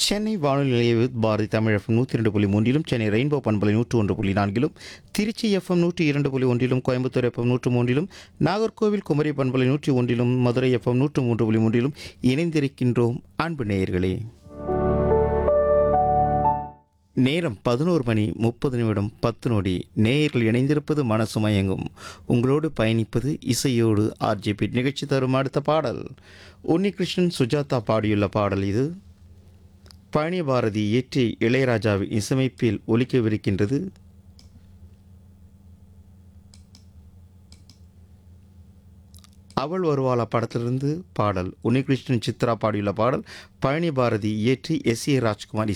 சென்னை வானொலி நிலைய with Bharathi Tamil FM நூற்றி இரண்டு புள்ளி மூன்றிலும் சென்னை ரெயின்போ பண்பலை நூற்று ஒன்று புள்ளி நான்கிலும் திருச்சி எஃப்எம் நூற்றி இரண்டு புள்ளி ஒன்றிலும் கோயம்புத்தூர் எஃப்எம் நூற்று மூன்றிலும் நாகர்கோவில் குமரி பண்பலை நூற்றி ஒன்றிலும் மதுரை எஃப்எம் நூற்று மூன்று புள்ளி மூன்றிலும் இணைந்திருக்கின்றோம் அன்பு நேயர்களே நேரம் பதினோரு மணி முப்பது நிமிடம் பத்து நொடி நேயர்கள் இணைந்திருப்பது மனசு மயங்கும் உங்களோடு பயணிப்பது இசையோடு ஆர்ஜிபி நிகழ்ச்சி தரும் அடுத்த பாடல் உன்னிகிருஷ்ணன் சுஜாதா பாடியுள்ள பாடல் இது பழனி பாரதி இயற்றி இளையராஜாவின் இசையமைப்பில் ஒலிக்கவிருக்கின்றது அவள் வருவாளா படத்திலிருந்து பாடல் உன்னிகிருஷ்ணன் சித்ரா பாடியுள்ள பாடல் பழனி பாரதி இயற்றி எஸ் ஏ ராஜ்குமார்